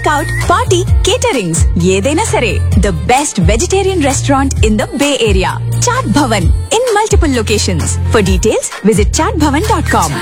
Takeout party caterings ఏదైనా సరే the best vegetarian restaurant in the bay area Chaat Bhavan in multiple locations for details visit Chaat Bhavan dot com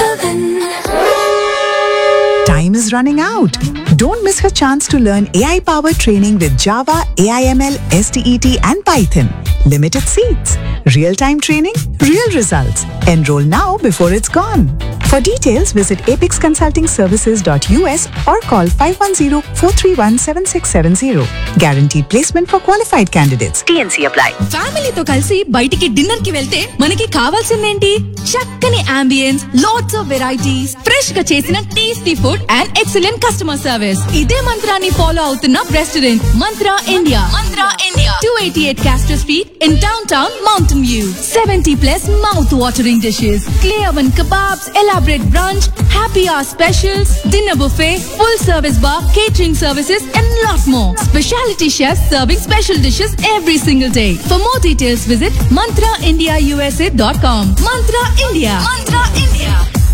Time is running out. Don't miss her chance to learn AI powered training with Java, AIML, STET, and Python. Limited seats. Real time training, real results. Enroll now before it's gone. For details, visit apexconsultingservices.us or call 510 431 7670. Guaranteed placement for qualified candidates. TNC apply. ఫ్యామిలీతో కలిసి బయటికి dinner కి వెళ్తే మనకి కావాల్సిందేంటి చక్కని ambience lots of varieties fresh గా చేసిన tasty food and excellent customer service ఇదే మంత్రాన్ని ఫాలో అవుతున్న restaurant Mantra India Mantra India two eighty eight Castro street in downtown Mountain View seventy plus mouth watering dishes clay oven kebabs, elaborate brunch, happy hour specials, dinner buffet, full service bar, catering services, and lot more. Specialty chefs serving special dishes every single day. For more details, visit mantraindiausa.com. Mantra India. Mantra India.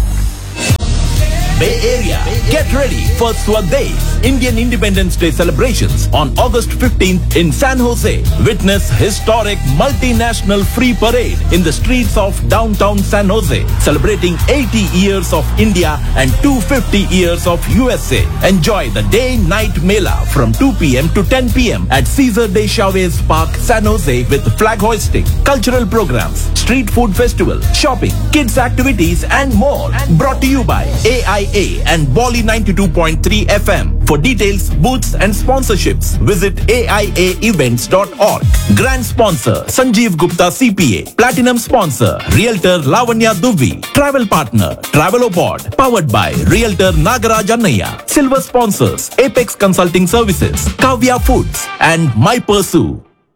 Bay Area. Get ready for Swadesh Indian Independence Day celebrations on August 15th in San Jose. Witness historic multinational free parade in the streets of downtown San Jose, celebrating 80 years of India and 250 years of USA. Enjoy the day-night mela from 2 p.m. to 10 p.m. at Caesar de Chavez Park, San Jose with flag hoisting, cultural programs, street food festival, shopping, kids activities and more. Brought to you by AIA and Bolly 92.3 FM. For details, booths and sponsorships, visit AIAevents.org. Grand sponsor Sanjeev Gupta CPA. Platinum sponsor Realtor Lavanya Duvi. Travel partner Travelopod. Powered by Realtor Nagaraj Annaya. Silver sponsors Apex Consulting Services, Kavya Foods and My Pursue.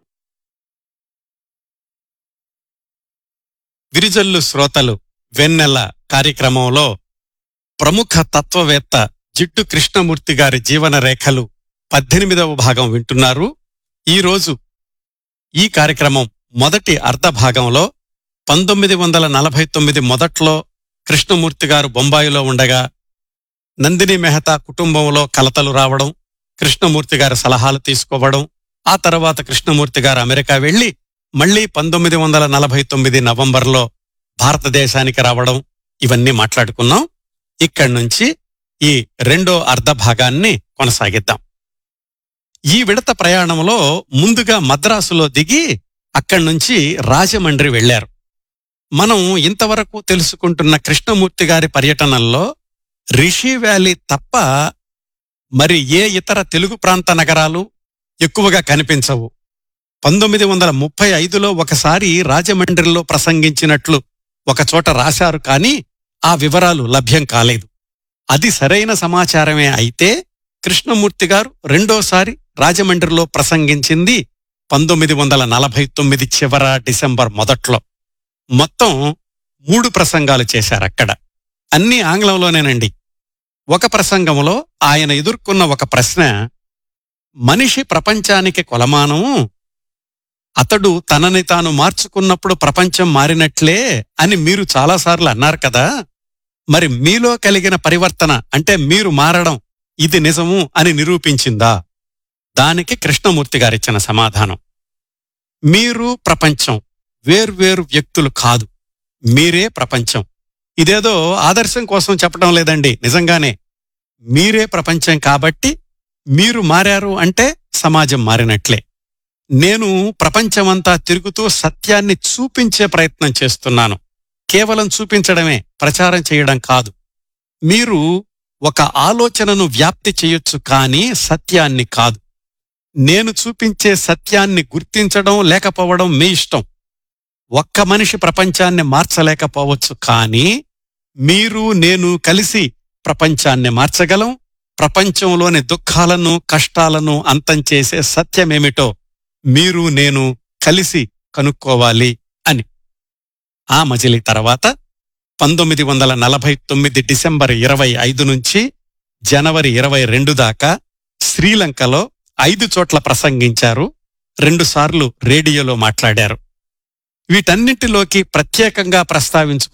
విరిజల్లు శ్రోతలు వెన్నెల కార్యక్రమంలో ప్రముఖ తత్వవేత్త జిట్టు కృష్ణమూర్తి గారి జీవన రేఖలు పద్దెనిమిదవ భాగం వింటున్నారు ఈరోజు ఈ కార్యక్రమం మొదటి అర్ధ భాగంలో పంతొమ్మిది వందల నలభై తొమ్మిది మొదట్లో కృష్ణమూర్తి గారు బొంబాయిలో ఉండగా నందిని మెహతా కుటుంబంలో కలతలు రావడం కృష్ణమూర్తి గారి సలహాలు తీసుకోవడం ఆ తర్వాత కృష్ణమూర్తి గారు అమెరికా వెళ్లి మళ్లీ పంతొమ్మిది వందల నలభై తొమ్మిది నవంబర్లో భారతదేశానికి రావడం ఇవన్నీ మాట్లాడుకున్నాం ఇక్కడి నుంచి ఈ రెండో అర్ధ భాగాన్ని కొనసాగిద్దాం ఈ విడత ప్రయాణంలో ముందుగా మద్రాసులో దిగి అక్కడి నుంచి రాజమండ్రి వెళ్లారు మనం ఇంతవరకు తెలుసుకుంటున్న కృష్ణమూర్తి గారి పర్యటనల్లో రిషి వ్యాలీ తప్ప మరి ఏ ఇతర తెలుగు ప్రాంత నగరాలు ఎక్కువగా కనిపించవు పంతొమ్మిది వందల ముప్పై ఐదులో ఒకసారి రాజమండ్రిలో ప్రసంగించినట్లు ఒకచోట రాశారు కానీ ఆ వివరాలు లభ్యం కాలేదు అది సరైన సమాచారమే అయితే కృష్ణమూర్తి గారు రెండోసారి రాజమండ్రిలో ప్రసంగించింది పంతొమ్మిది వందల నలభై తొమ్మిది చివర డిసెంబర్ మొదట్లో మొత్తం మూడు ప్రసంగాలు చేశారక్కడ అన్నీ ఆంగ్లంలోనేనండి ఒక ప్రసంగంలో ఆయన ఎదుర్కొన్న ఒక ప్రశ్న మనిషి ప్రపంచానికి కొలమానం అతడు తనని తాను మార్చుకున్నప్పుడు ప్రపంచం మారినట్లే అని మీరు చాలాసార్లు అన్నారు కదా మరి మీలో కలిగిన పరివర్తన అంటే మీరు మారడం ఇది నిజము అని నిరూపించిందా దానికి కృష్ణమూర్తి గారిచ్చిన సమాధానం మీరు ప్రపంచం వేర్వేరు వ్యక్తులు కాదు మీరే ప్రపంచం ఇదేదో ఆదర్శం కోసం చెప్పడం లేదండి నిజంగానే మీరే ప్రపంచం కాబట్టి మీరు మారారు అంటే సమాజం మారినట్లే నేను ప్రపంచమంతా తిరుగుతూ సత్యాన్ని చూపించే ప్రయత్నం చేస్తున్నాను కేవలం చూపించడమే ప్రచారం చేయడం కాదు మీరు ఒక ఆలోచనను వ్యాప్తి చేయొచ్చు కానీ సత్యాన్ని కాదు నేను చూపించే సత్యాన్ని గుర్తించడం లేకపోవడం మీ ఇష్టం ఒక్క మనిషి ప్రపంచాన్ని మార్చలేకపోవచ్చు కానీ మీరు నేను కలిసి ప్రపంచాన్ని మార్చగలం ప్రపంచంలోని దుఃఖాలను కష్టాలను అంతం చేసే సత్యమేమిటో మీరు నేను కలిసి కనుక్కోవాలి అని ఆ మజిలీ తర్వాత పంతొమ్మిది వందల నలభై తొమ్మిది డిసెంబర్ ఇరవై ఐదు నుంచి జనవరి ఇరవై రెండు దాకా శ్రీలంకలో ఐదు చోట్ల ప్రసంగించారు రెండుసార్లు రేడియోలో మాట్లాడారు వీటన్నింటిలోకి ప్రత్యేకంగా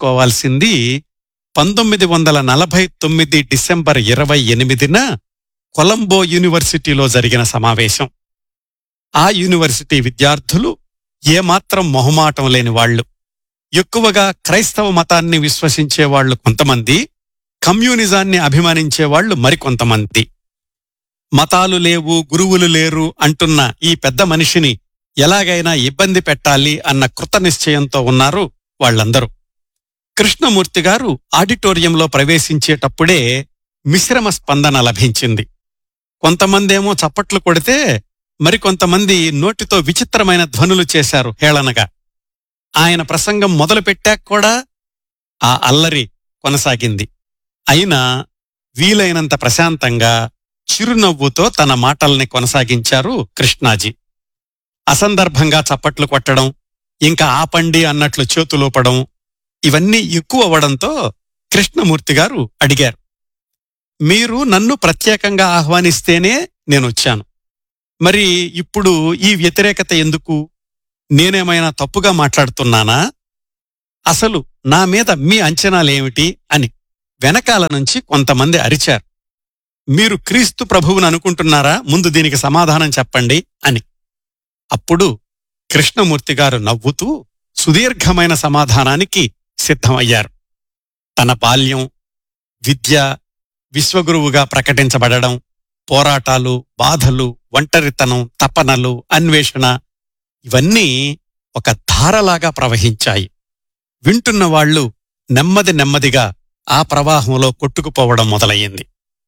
ప్రస్తావించుకోవాల్సింది పంతొమ్మిది వందల నలభై తొమ్మిది డిసెంబర్ ఇరవై ఎనిమిదిన కొలంబో యూనివర్సిటీలో జరిగిన సమావేశం ఆ యూనివర్సిటీ విద్యార్థులు ఏమాత్రం మొహమాటం లేని వాళ్ళు ఎక్కువగా క్రైస్తవ మతాన్ని విశ్వసించే వాళ్ళు కొంతమంది కమ్యూనిజాన్ని అభిమానించే వాళ్ళు మరికొంతమంది మతాలు లేవు గురువులు లేరు అంటున్న ఈ పెద్ద మనిషిని ఎలాగైనా ఇబ్బంది పెట్టాలి అన్న కృత నిశ్చయంతో ఉన్నారు వాళ్ళందరూ కృష్ణమూర్తి గారు ఆడిటోరియంలో ప్రవేశించేటప్పుడే మిశ్రమ స్పందన లభించింది కొంతమందేమో చప్పట్లు కొడితే మరికొంతమంది నోటితో విచిత్రమైన ధ్వనులు చేశారు హేళనగా ఆయన ప్రసంగం మొదలుపెట్టాక కూడా ఆ అల్లరి కొనసాగింది అయినా వీలైనంత ప్రశాంతంగా చిరునవ్వుతో తన మాటల్ని కొనసాగించారు కృష్ణాజీ అసందర్భంగా చప్పట్లు కొట్టడం ఇంకా ఆపండి అన్నట్లు చేతులూపడం ఇవన్నీ ఎక్కువ అవ్వడంతో కృష్ణమూర్తి గారు అడిగారు మీరు నన్ను ప్రత్యేకంగా ఆహ్వానిస్తేనే నేనొచ్చాను మరి ఇప్పుడు ఈ వ్యతిరేకత ఎందుకు నేనేమైనా తప్పుగా మాట్లాడుతున్నానా అసలు నా మీద మీ అంచనాలేమిటి అని వెనకాల నుంచి కొంతమంది అరిచారు మీరు క్రీస్తు ప్రభువుని అనుకుంటున్నారా ముందు దీనికి సమాధానం చెప్పండి అని అప్పుడు కృష్ణమూర్తి గారు నవ్వుతూ సుదీర్ఘమైన సమాధానానికి సిద్ధమయ్యారు తన బాల్యం విద్య విశ్వగురువుగా ప్రకటించబడడం పోరాటాలు బాధలు ఒంటరితనం తపనలు అన్వేషణ ఇవన్నీ ఒక ధారలాగా ప్రవహించాయి వింటున్న వాళ్ళు నెమ్మది నెమ్మదిగా ఆ ప్రవాహంలో కొట్టుకుపోవడం మొదలయ్యింది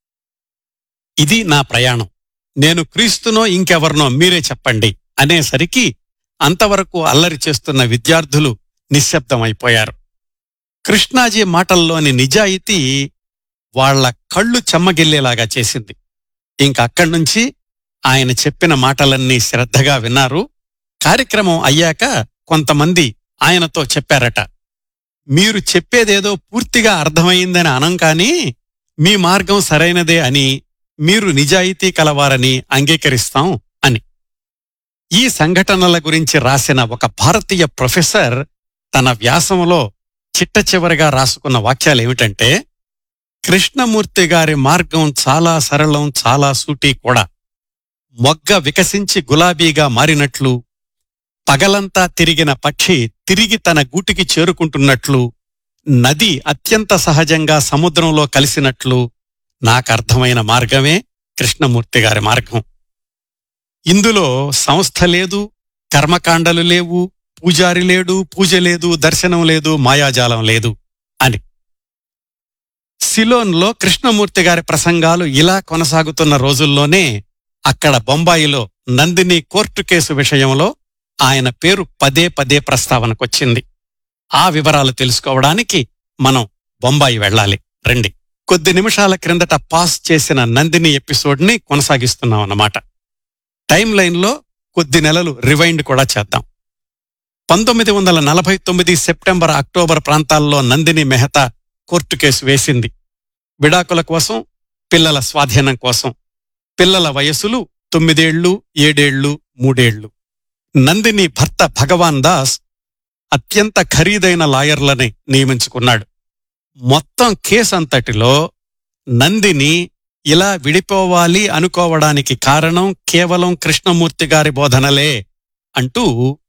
ఇది నా ప్రయాణం నేను క్రీస్తునో ఇంకెవరినో మీరే చెప్పండి అనేసరికి అంతవరకు అల్లరి చేస్తున్న విద్యార్థులు నిశ్శబ్దమైపోయారు కృష్ణాజీ మాటల్లోని నిజాయితీ వాళ్ళ కళ్ళు చెమ్మగిల్లేలాగా చేసింది ఇంకక్కడి నుంచి ఆయన చెప్పిన మాటలన్నీ శ్రద్ధగా విన్నారు కార్యక్రమం అయ్యాక కొంతమంది ఆయనతో చెప్పారట మీరు చెప్పేదేదో పూర్తిగా అర్థమైందని అనం కాని మీ మార్గం సరైనదే అని మీరు నిజాయితీ కలవారని అంగీకరిస్తాం అని ఈ సంఘటనల గురించి రాసిన ఒక భారతీయ ప్రొఫెసర్ తన వ్యాసంలో చిట్ట చివరిగా రాసుకున్న వాక్యాలేమిటంటే కృష్ణమూర్తి గారి మార్గం చాలా సరళం చాలా సూటి కూడా మొగ్గ వికసించి గులాబీగా మారినట్లు పగలంతా తిరిగిన పక్షి తిరిగి తన గూటికి చేరుకుంటున్నట్లు నది అత్యంత సహజంగా సముద్రంలో కలిసినట్లు నాకర్థమైన మార్గమే కృష్ణమూర్తి గారి మార్గం ఇందులో సంస్థ లేదు కర్మకాండలు లేవు పూజారి లేడు పూజ లేదు దర్శనం లేదు మాయాజాలం లేదు అని సిలోన్లో కృష్ణమూర్తి గారి ప్రసంగాలు ఇలా కొనసాగుతున్న రోజుల్లోనే అక్కడ బొంబాయిలో నందిని కోర్టు కేసు విషయంలో ఆయన పేరు పదే పదే ప్రస్తావనకొచ్చింది ఆ వివరాలు తెలుసుకోవడానికి మనం బొంబాయి వెళ్ళాలి రండి కొద్ది నిమిషాల క్రిందట పాస్ చేసిన నందిని ఎపిసోడ్ని కొనసాగిస్తున్నాం అన్నమాట టైం లైన్లో కొద్ది నెలలు రివైండ్ కూడా చేద్దాం పంతొమ్మిది వందల నలభై తొమ్మిది సెప్టెంబర్ అక్టోబర్ ప్రాంతాల్లో నందిని మెహతా కోర్టు కేసు వేసింది విడాకుల కోసం పిల్లల స్వాధీనం కోసం పిల్లల వయసులు తొమ్మిదేళ్లు ఏడేళ్లు మూడేళ్లు నందిని భర్త భగవాన్ దాస్ అత్యంత ఖరీదైన లాయర్లని నియమించుకున్నాడు మొత్తం కేసంతటిలో నందిని ఇలా విడిపోవాలి అనుకోవడానికి కారణం కేవలం కృష్ణమూర్తి గారి బోధనలే అంటూ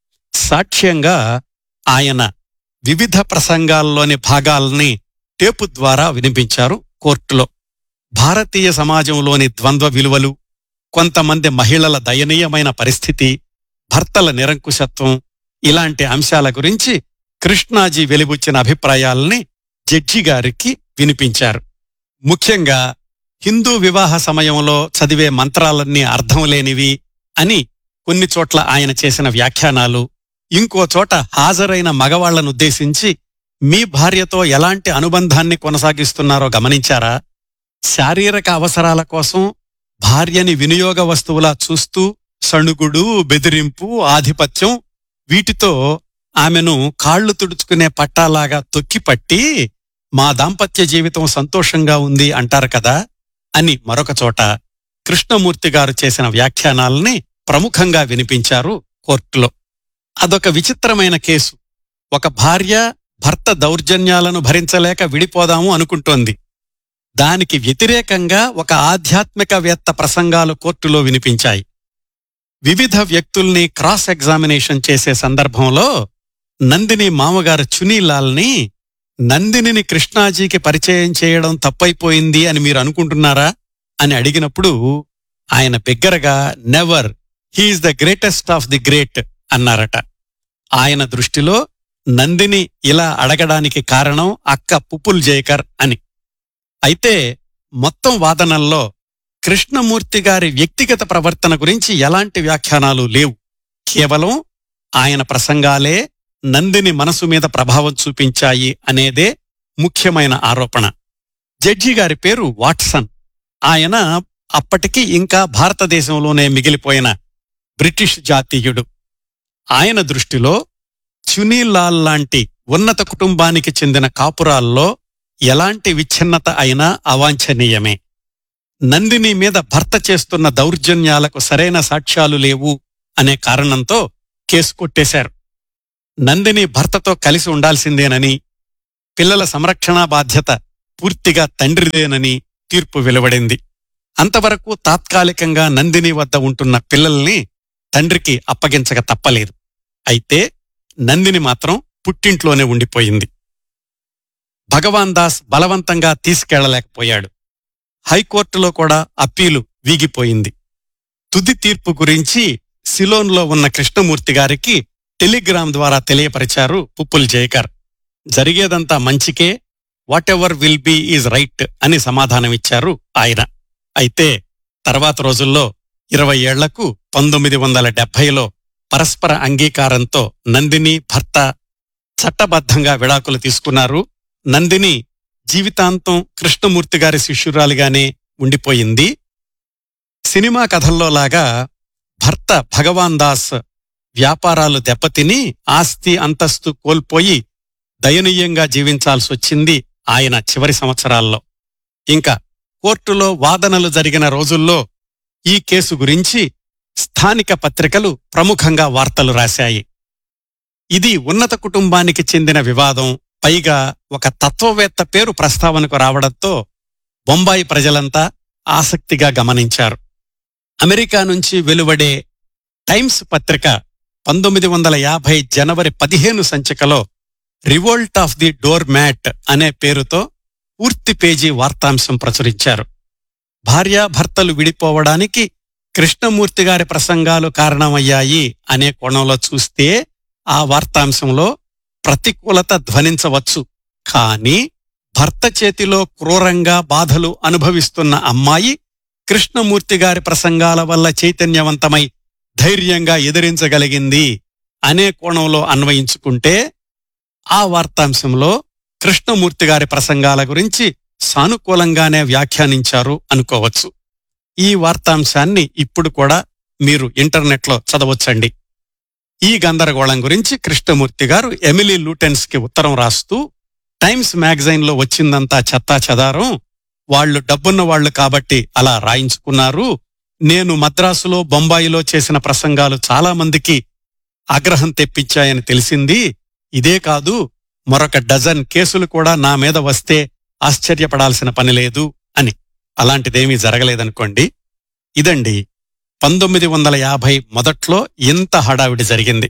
సాక్ష్యంగా ఆయన వివిధ ప్రసంగాల్లోని భాగాల్ని టేపు ద్వారా వినిపించారు కోర్టులో భారతీయ సమాజంలోని ద్వంద్వ విలువలు కొంతమంది మహిళల దయనీయమైన పరిస్థితి భర్తల నిరంకుశత్వం ఇలాంటి అంశాల గురించి కృష్ణాజీ వెలిబుచ్చిన అభిప్రాయాల్ని జడ్జి గారికి వినిపించారు ముఖ్యంగా హిందూ వివాహ సమయంలో చదివే మంత్రాలన్నీ అర్థం లేనివి అని కొన్ని చోట్ల ఆయన చేసిన వ్యాఖ్యానాలు ఇంకో చోట హాజరైన మగవాళ్లనుద్దేశించి మీ భార్యతో ఎలాంటి అనుబంధాన్ని కొనసాగిస్తున్నారో గమనించారా శారీరక అవసరాల కోసం భార్యని వినియోగ వస్తువులా చూస్తూ సణుగుడు బెదిరింపు ఆధిపత్యం వీటితో ఆమెను కాళ్లు తుడుచుకునే పట్టాలాగా తొక్కిపట్టి మా దాంపత్య జీవితం సంతోషంగా ఉంది అంటారు కదా అని మరొక చోట కృష్ణమూర్తి గారు చేసిన వ్యాఖ్యానాల్ని ప్రముఖంగా వినిపించారు కోర్టులో అదొక విచిత్రమైన కేసు ఒక భార్య భర్త దౌర్జన్యాలను భరించలేక విడిపోదాము అనుకుంటోంది దానికి వ్యతిరేకంగా ఒక ఆధ్యాత్మికవేత్త ప్రసంగాలు కోర్టులో వినిపించాయి వివిధ వ్యక్తుల్ని క్రాస్ ఎగ్జామినేషన్ చేసే సందర్భంలో నందిని మామగారు చునీలాల్ని నందినిని కృష్ణాజీకి పరిచయం చేయడం తప్పైపోయింది అని మీరు అనుకుంటున్నారా అని అడిగినప్పుడు ఆయన బిగ్గరగా never he's the greatest of the great అన్నారట ఆయన దృష్టిలో నందిని ఇలా అడగడానికి కారణం అక్క పుపుల్ జేకర్ అని అయితే మొత్తం వాదనల్లో కృష్ణమూర్తి గారి వ్యక్తిగత ప్రవర్తన గురించి ఎలాంటి వ్యాఖ్యానాలు లేవు కేవలం ఆయన ప్రసంగాలే నందిని మనసు మీద ప్రభావం చూపించాయి అనేదే ముఖ్యమైన ఆరోపణ జడ్జి గారి పేరు వాట్సన్ ఆయన అప్పటికి ఇంకా భారతదేశంలోనే మిగిలిపోయిన బ్రిటిష్ జాతీయుడు ఆయన దృష్టిలో చునీలాల్ లాంటి ఉన్నత కుటుంబానికి చెందిన కాపురాల్లో ఎలాంటి విచ్ఛిన్నత అయినా అవాంఛనీయమే నందిని మీద భర్త చేస్తున్న దౌర్జన్యాలకు సరైన సాక్ష్యాలు లేవు అనే కారణంతో కేసు కొట్టేశారు నందిని భర్తతో కలిసి ఉండాల్సిందేనని పిల్లల సంరక్షణా బాధ్యత పూర్తిగా తండ్రిదేనని తీర్పు వెలువడింది అంతవరకు తాత్కాలికంగా నందిని వద్ద ఉంటున్న పిల్లల్ని తండ్రికి అప్పగించక తప్పలేదు అయితే నందిని మాత్రం పుట్టింట్లోనే ఉండిపోయింది భగవాన్ దాస్ బలవంతంగా తీసుకెళ్లలేకపోయాడు హైకోర్టులో కూడా అప్పీలు వీగిపోయింది తుది తీర్పు గురించి సిలోన్లో ఉన్న కృష్ణమూర్తి గారికి టెలిగ్రామ్ ద్వారా తెలియపరిచారు పుప్పుల్ జయకర్ జరిగేదంతా మంచికే whatever will be is right అని సమాధానమిచ్చారు ఆయన అయితే తర్వాత రోజుల్లో ఇరవై ఏళ్లకు పంతొమ్మిది వందల డెబ్బైలో పరస్పర అంగీకారంతో నందిని భర్త చట్టబద్ధంగా విడాకులు తీసుకున్నారు నందిని జీవితాంతం కృష్ణమూర్తి గారి శిష్యురాలిగానే ఉండిపోయింది సినిమా కథల్లో లాగా భర్త భగవాన్ దాస్ వ్యాపారాలు దెబ్బతిని ఆస్తి అంతస్తు కోల్పోయి దయనీయంగా జీవించాల్సొచ్చింది ఆయన చివరి సంవత్సరాల్లో ఇంకా కోర్టులో వాదనలు జరిగిన రోజుల్లో ఈ కేసు గురించి స్థానిక పత్రికలు ప్రముఖంగా వార్తలు రాశాయి ఇది ఉన్నత కుటుంబానికి చెందిన వివాదం పైగా ఒక తత్వవేత్త పేరు ప్రస్తావనకు రావడంతో బొంబాయి ప్రజలంతా ఆసక్తిగా గమనించారు అమెరికా నుంచి వెలువడే టైమ్స్ పత్రిక పంతొమ్మిది వందల యాభై జనవరి పదిహేను సంచికలో revolt of the doormat అనే పేరుతో పూర్తి పేజీ వార్తాంశం ప్రచురించారు భార్యాభర్తలు విడిపోవడానికి కృష్ణమూర్తి గారి ప్రసంగాలు కారణమయ్యాయి అనే కోణంలో చూస్తే ఆ వార్తాంశంలో ప్రతికూలత ధ్వనించవచ్చు కాని భర్త చేతిలో క్రూరంగా బాధలు అనుభవిస్తున్న అమ్మాయి కృష్ణమూర్తి గారి ప్రసంగాల వల్ల చైతన్యవంతమై ధైర్యంగా ఎదిరించగలిగింది అనే కోణంలో అన్వయించుకుంటే ఆ వార్తాంశంలో కృష్ణమూర్తి గారి ప్రసంగాల గురించి సానుకూలంగానే వ్యాఖ్యానించారు అనుకోవచ్చు ఈ వార్తాంశాన్ని ఇప్పుడు కూడా మీరు ఇంటర్నెట్లో చదవచ్చండి ఈ గందరగోళం గురించి కృష్ణమూర్తి గారు ఎమిలీ లూటెన్స్ కి ఉత్తరం రాస్తూ టైమ్స్ మ్యాగజైన్ లో వచ్చిందంతా చెత్తా చెదారం వాళ్ళు డబ్బున్న వాళ్ళు కాబట్టి అలా రాయించుకున్నారు నేను మద్రాసులో బొంబాయిలో చేసిన ప్రసంగాలు చాలా మందికి ఆగ్రహం తెప్పించాయని తెలిసింది ఇదే కాదు మరొక డజన్ కేసులు కూడా నా మీద వస్తే ఆశ్చర్యపడాల్సిన పని లేదు అని అలాంటిదేమీ జరగలేదనుకోండి ఇదండి పంతొమ్మిది వందల యాభై మొదట్లో ఇంత హడావిడి జరిగింది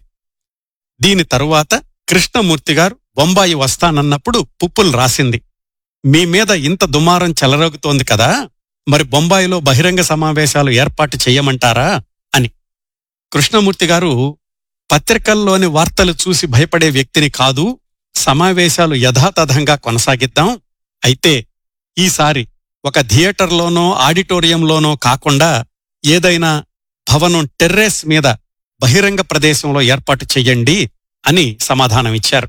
దీని తరువాత కృష్ణమూర్తి గారు బొంబాయి వస్తానన్నప్పుడు పుప్పులు రాసింది మీ మీద ఇంత దుమారం చెలరోగుతోంది కదా మరి బొంబాయిలో బహిరంగ సమావేశాలు ఏర్పాటు చెయ్యమంటారా అని కృష్ణమూర్తి గారు పత్రికల్లోని వార్తలు చూసి భయపడే వ్యక్తిని కాదు సమావేశాలు యథాతథంగా కొనసాగిద్దాం అయితే ఈసారి ఒక థియేటర్లోనో ఆడిటోరియంలోనో కాకుండా ఏదైనా భవనం టెర్రేస్ మీద బహిరంగ ప్రదేశంలో ఏర్పాటు చెయ్యండి అని సమాధానమిచ్చారు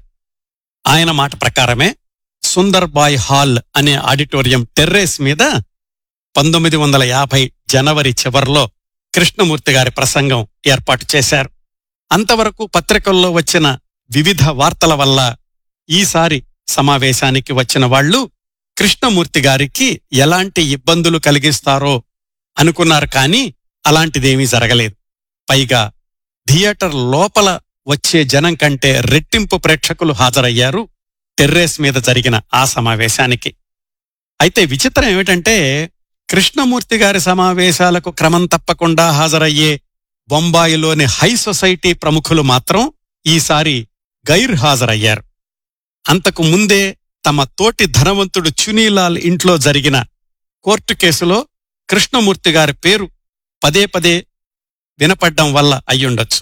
ఆయన మాట ప్రకారమే సుందర్బాయ్ హాల్ అనే ఆడిటోరియం టెర్రేస్ మీద పంతొమ్మిది వందల యాభై జనవరి చివర్లో కృష్ణమూర్తి గారి ప్రసంగం ఏర్పాటు చేశారు అంతవరకు పత్రికల్లో వచ్చిన వివిధ వార్తల వల్ల ఈసారి సమావేశానికి వచ్చిన వాళ్ళు కృష్ణమూర్తి గారికి ఎలాంటి ఇబ్బందులు కలిగిస్తారో అనుకున్నారు కానీ అలాంటిదేమీ జరగలేదు పైగా థియేటర్ లోపల వచ్చే జనం కంటే రెట్టింపు ప్రేక్షకులు హాజరయ్యారు టెర్రేస్ మీద జరిగిన ఆ సమావేశానికి అయితే విచిత్రం ఏమిటంటే కృష్ణమూర్తి గారి సమావేశాలకు క్రమం తప్పకుండా హాజరయ్యే బొంబాయిలోని హై సొసైటీ ప్రముఖులు మాత్రం ఈసారి గైర్ హాజరయ్యారు అంతకు ముందే తమ తోటి ధనవంతుడు చునీలాల్ ఇంట్లో జరిగిన కోర్టు కేసులో కృష్ణమూర్తి గారి పేరు పదే పదే వినపడ్డం వల్ల అయ్యుండొచ్చు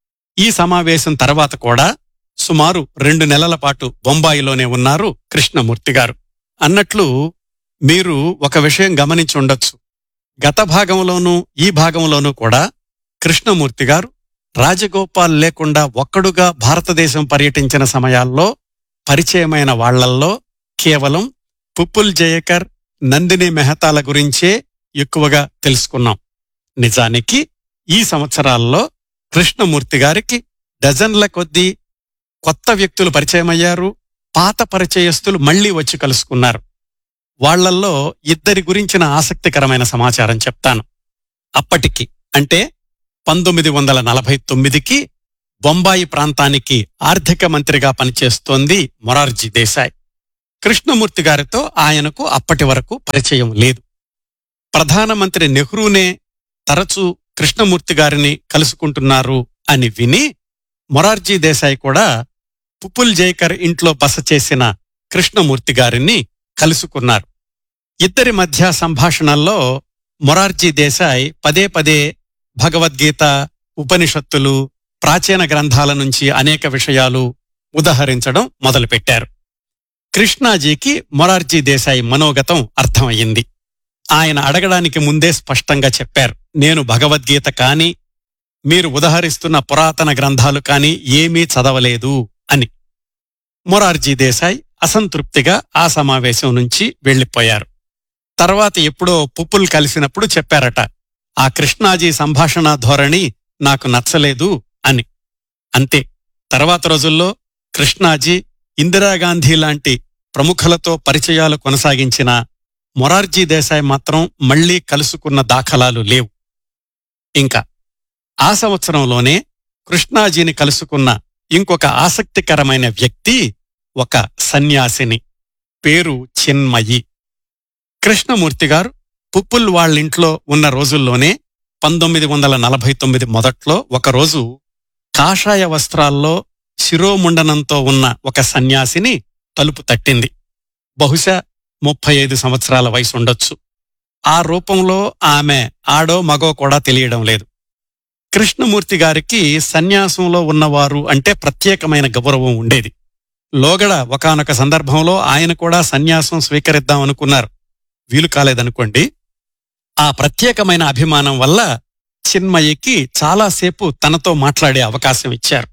ఈ సమావేశం తర్వాత కూడా సుమారు రెండు నెలల పాటు బొంబాయిలోనే ఉన్నారు కృష్ణమూర్తి గారు అన్నట్లు మీరు ఒక విషయం గమనించి ఉండొచ్చు గత భాగంలోనూ ఈ భాగంలోనూ కూడా కృష్ణమూర్తి గారు రాజగోపాల్ లేకుండా ఒక్కడుగా భారతదేశం పర్యటించిన సమయాల్లో పరిచయమైన వాళ్లల్లో కేవలం పుప్పుల్ జయకర్ నందిని మెహతాల గురించే ఎక్కువగా తెలుసుకున్నాం నిజానికి ఈ సంవత్సరాల్లో కృష్ణమూర్తి గారికి డజన్ల కొద్దీ కొత్త వ్యక్తులు పరిచయమయ్యారు పాత పరిచయస్తులు మళ్లీ వచ్చి కలుసుకున్నారు వాళ్లల్లో ఇద్దరి గురించిన ఆసక్తికరమైన సమాచారం చెప్తాను అప్పటికి అంటే పంతొమ్మిది వందల నలభై తొమ్మిదికి బొంబాయి ప్రాంతానికి ఆర్థిక మంత్రిగా పనిచేస్తోంది మొరార్జీ దేశాయ్ కృష్ణమూర్తి గారితో ఆయనకు అప్పటి వరకు పరిచయం లేదు ప్రధానమంత్రి నెహ్రూనే తరచూ కృష్ణమూర్తి గారిని కలుసుకుంటున్నారు అని విని మొరార్జీ దేశాయ్ కూడా పుపుల్ జైకర్ ఇంట్లో బస చేసిన కృష్ణమూర్తి గారిని కలుసుకున్నారు ఇద్దరి మధ్య సంభాషణల్లో మొరార్జీ దేశాయ్ పదే పదే భగవద్గీత ఉపనిషత్తులు ప్రాచీన గ్రంథాల నుంచి అనేక విషయాలు ఉదహరించడం మొదలుపెట్టారు కృష్ణాజీకి మొరార్జీ దేశాయ్ మనోగతం అర్థమయ్యింది ఆయన అడగడానికి ముందే స్పష్టంగా చెప్పారు నేను భగవద్గీత కాని మీరు ఉదహరిస్తున్న పురాతన గ్రంథాలు కాని ఏమీ చదవలేదు అని మొరార్జీ దేశాయ్ అసంతృప్తిగా ఆ సమావేశం నుంచి వెళ్లిపోయారు తర్వాత ఎప్పుడో పుప్పులు కలిసినప్పుడు చెప్పారట ఆ కృష్ణాజీ సంభాషణ ధోరణి నాకు నచ్చలేదు అని అంతే తర్వాత రోజుల్లో కృష్ణాజీ ఇందిరాగాంధీ లాంటి ప్రముఖులతో పరిచయాలు కొనసాగించిన మొరార్జీ దేశాయ్ మాత్రం మళ్లీ కలుసుకున్న దాఖలాలు లేవు ఇంకా ఆ సంవత్సరంలోనే కృష్ణాజీని కలుసుకున్న ఇంకొక ఆసక్తికరమైన వ్యక్తి ఒక సన్యాసిని పేరు చిన్మయి కృష్ణమూర్తి గారు పుప్పుల్ వాళ్ళింట్లో ఉన్న రోజుల్లోనే పంతొమ్మిది వందల నలభై తొమ్మిది మొదట్లో ఒకరోజు కాషాయ వస్త్రాల్లో శిరోముండనంతో ఉన్న ఒక సన్యాసిని తలుపు తట్టింది బహుశా ముప్పై ఐదు సంవత్సరాల వయసు ఉండొచ్చు ఆ రూపంలో ఆమె ఆడో మగో కూడా తెలియడం లేదు కృష్ణమూర్తి గారికి సన్యాసంలో ఉన్నవారు అంటే ప్రత్యేకమైన గౌరవం ఉండేది లోగడ ఒకానొక సందర్భంలో ఆయన కూడా సన్యాసం స్వీకరిద్దాం అనుకున్నారు వీలు కాలేదనుకోండి ఆ ప్రత్యేకమైన అభిమానం వల్ల చిన్మయికి చాలాసేపు తనతో మాట్లాడే అవకాశం ఇచ్చారు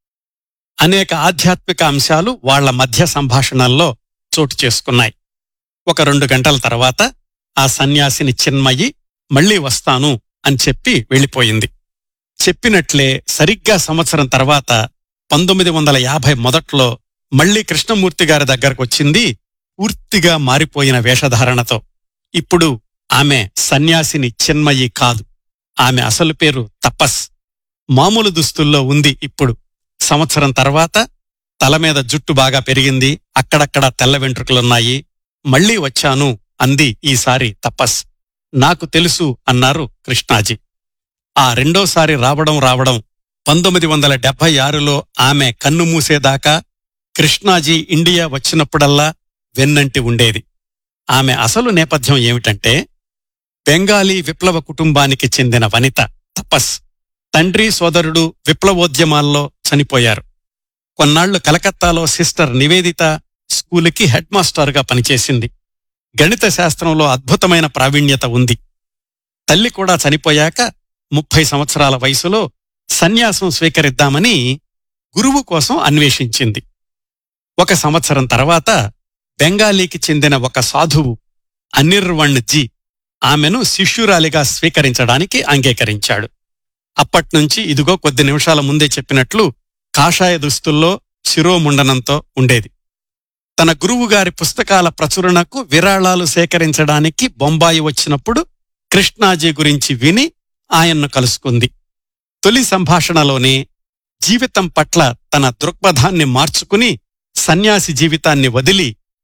అనేక ఆధ్యాత్మిక అంశాలు వాళ్ల మధ్య సంభాషణల్లో చోటు చేసుకున్నాయి ఒక రెండు గంటల తర్వాత ఆ సన్యాసిని చిన్మయి మళ్ళీ వస్తాను అని చెప్పి వెళ్ళిపోయింది చెప్పినట్లే సరిగ్గా సంవత్సరం తర్వాత పంతొమ్మిది వందల యాభై మొదట్లో మళ్ళీ కృష్ణమూర్తి గారి దగ్గరకొచ్చింది పూర్తిగా మారిపోయిన వేషధారణతో ఇప్పుడు ఆమె సన్యాసిని చిన్మయి కాదు ఆమె అసలు పేరు తపస్ మామూలు దుస్తుల్లో ఉంది ఇప్పుడు సంవత్సరం తర్వాత తల మీద జుట్టు బాగా పెరిగింది అక్కడక్కడ తెల్ల వెంట్రుకలున్నాయి మళ్ళీ వచ్చాను అంది ఈసారి తపస్ నాకు తెలుసు అన్నారు కృష్ణాజీ ఆ రెండోసారి రావడం రావడం పంతొమ్మిది వందల డెబ్బై ఆరులో ఆమె కన్ను మూసేదాకా కృష్ణాజీ ఇండియా వచ్చినప్పుడల్లా వెన్నంటి ఉండేది ఆమె అసలు నేపథ్యం ఏమిటంటే బెంగాలీ విప్లవ కుటుంబానికి చెందిన వనిత తపస్ తండ్రి సోదరుడు విప్లవోద్యమాల్లో చనిపోయారు కొన్నాళ్లు కలకత్తాలో సిస్టర్ నివేదిత స్కూలుకి హెడ్ మాస్టర్గా పనిచేసింది గణిత శాస్త్రంలో అద్భుతమైన ప్రావీణ్యత ఉంది తల్లి కూడా చనిపోయాక ముప్పై సంవత్సరాల వయసులో సన్యాసం స్వీకరిద్దామని గురువు కోసం అన్వేషించింది ఒక సంవత్సరం తర్వాత బెంగాలీకి చెందిన ఒక సాధువు అనిర్వణ్ జీ ఆమెను శిష్యురాలిగా స్వీకరించడానికి అంగీకరించాడు అప్పట్నుంచి ఇదిగో కొద్ది నిమిషాల ముందే చెప్పినట్లు కాషాయ దుస్తుల్లో శిరోముండనంతో ఉండేది తన గురువుగారి పుస్తకాల ప్రచురణకు విరాళాలు సేకరించడానికి బొంబాయి వచ్చినప్పుడు కృష్ణాజీ గురించి విని ఆయన్ను కలుసుకుంది తొలి సంభాషణలోనే జీవితం పట్ల తన దృక్పథాన్ని మార్చుకుని సన్యాసి జీవితాన్ని వదిలి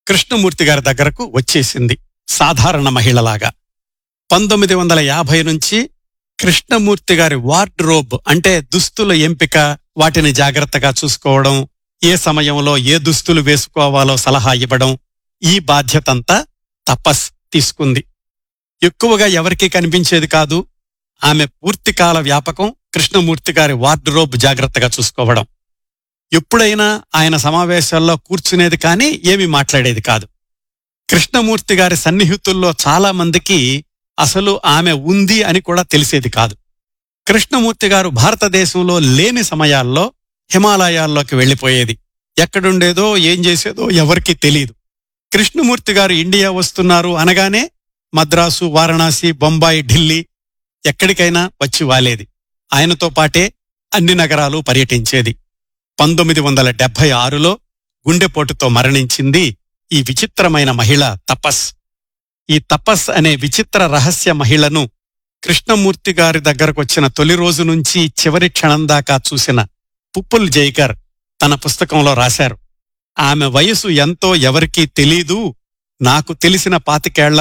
కృష్ణమూర్తి గారి దగ్గరకు వచ్చేసింది సాధారణ మహిళలాగా పంతొమ్మిది వందల యాభై నుంచి కృష్ణమూర్తి గారి వార్డ్రోబ్ అంటే దుస్తుల ఎంపిక వాటిని జాగ్రత్తగా చూసుకోవడం ఏ సమయంలో ఏ దుస్తులు వేసుకోవాలో సలహా ఇవ్వడం ఈ బాధ్యతంతా తపస్ తీసుకుంది ఎక్కువగా ఎవరికీ కనిపించేది కాదు ఆమె పూర్తికాల వ్యాపకం కృష్ణమూర్తి గారి వార్డ్రోబ్ జాగ్రత్తగా చూసుకోవడం ఎప్పుడైనా ఆయన సమావేశాల్లో కూర్చునేది కానీ ఏమీ మాట్లాడేది కాదు కృష్ణమూర్తి గారి సన్నిహితుల్లో చాలా మందికి అసలు ఆమె ఉంది అని కూడా తెలిసేది కాదు కృష్ణమూర్తి గారు భారతదేశంలో లేని సమయాల్లో హిమాలయాల్లోకి వెళ్లిపోయేది ఎక్కడుండేదో ఏం చేసేదో ఎవరికీ తెలియదు కృష్ణమూర్తి గారు ఇండియా వస్తున్నారు అనగానే మద్రాసు వారణాసి బొంబాయి ఢిల్లీ ఎక్కడికైనా వచ్చి వాలేది ఆయనతో పాటే అన్ని నగరాలు పర్యటించేది పంతొమ్మిది వందల డెబ్బై ఆరులో గుండెపోటుతో మరణించింది ఈ విచిత్రమైన మహిళ తపస్ ఈ తపస్ అనే విచిత్ర రహస్య మహిళను కృష్ణమూర్తి గారి దగ్గరకొచ్చిన తొలి రోజు నుంచి చివరి క్షణం దాకా చూసిన పుప్పుల్ జైకర్ తన పుస్తకంలో రాశారు ఆమె వయసు ఎంతో ఎవరికీ తెలీదు నాకు తెలిసిన పాతికేళ్ల